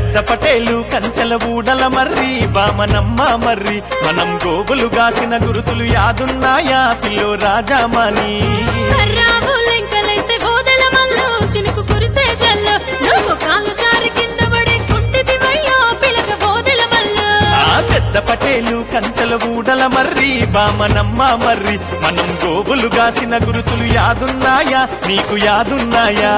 పెద్ద పటేలు కంచెల ఊడల మర్రి వామనమ్మ మర్రి మనం గోగులు గాసిన గురుతులు యాదున్నాయా పిల్లో రాజామణి కర్రావు లెంకలేస్తే గోదెల మల్లు చినుకు కురిసే జల్లు నువ్వు కాలు జారి కింద పడి కుంటిదివయ్యో పిలక గోదెల మల్లు ఆ పెద్ద పటేలు కంచెల ఊడల మర్రి వామనమ్మ మర్రి మనం గోగులు గాసిన గురుతులు యాదున్నాయా నీకు యాదున్నాయా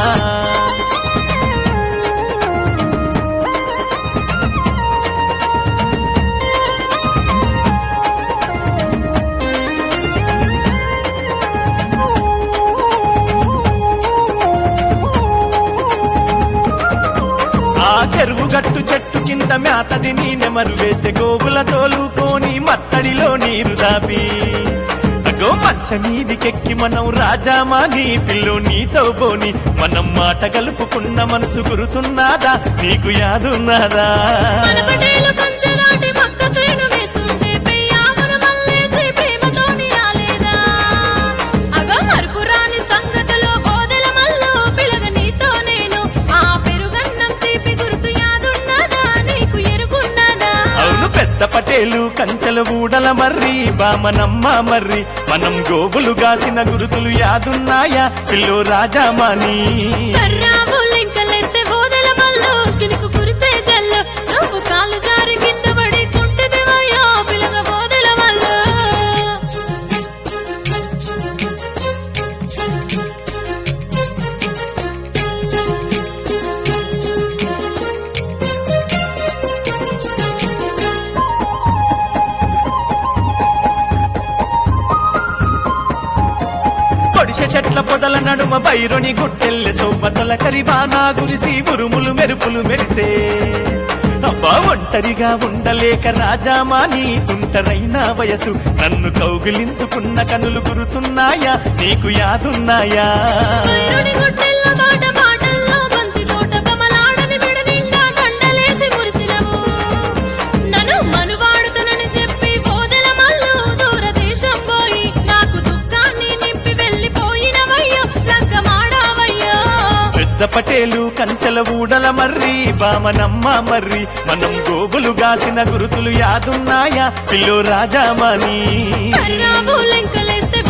ఆ చెరువు గట్టు చెట్టు కింద మేత తిని నెమరు వేస్తే గోగుల తోలుకొని మత్తడిలో నీరు దాపి అగో మంచ మీదికెక్కి మనం రాజామాని పిల్లు నీతో పోని మనం మాట కలుపుకున్న మనసు గురుతున్నదా నీకు యాదున్నదా మన పటేలు కంచెలాంటి మక్క సేను వేస్తుంటే పెయ్యామున మల్లేసి ప్రేమతోని రాలేదా అగో మరుపు రాని సంగతిలో గోదెల మల్లు పిలగ నీతో నేను ఆ పెరుగన్నం తీపి గుర్తు యాదున్నదా నీకు ఎరుగున్నదా అవును పెద్ద పటేలు కంచెల ఊడల మర్రి బామనమ్మ మర్రి మనం గోగులు గాసిన గురుతులు యాదున్నాయా పిల్లు రాజామాని కర్రావు లెంకలేస్తే గోదెల మల్లు చినుకు కురిసే జల్లు నువ్వు కాలు జారి కింద పడి కుంటిదివయ్యో పిలగ గోదెల మల్లు కొడిసె చెట్ల పొదల నడుమ బైరుని గుట్టెల్లె తొవ్వతల కరివానా గురిసి ఉరుములు మెరుపులు మెరిసే అబ్బా ఒంటరిగా ఉండలేక రాజామాని తుంటరైన వయసు నన్ను కౌగిలించుకున్న కనులు గురుతున్నాయా నీకు యాదున్నాయా వైరుని గుడ్డెల్లో బాట బాటల్లో బంతి తోట బమలాడని మెడ నిండా దండలేసి మురిసినవు నన్ను మనువాడుతునని చెప్పి బోదెల మల్లు దూరదేశం పోయి నాకు దుఃఖాన్ని నింపి వెళ్ళిపోయినవయ్యో లగ్గమాడావయ్యో పెద్ద పటేలు కంచెల ఊడల మర్రి బామనమ్మ మర్రి మనం గోగులు గాసిన గురుతులు యాదున్నాయా పిల్లు రాజామాని కర్రాబు లెంకలేస్తే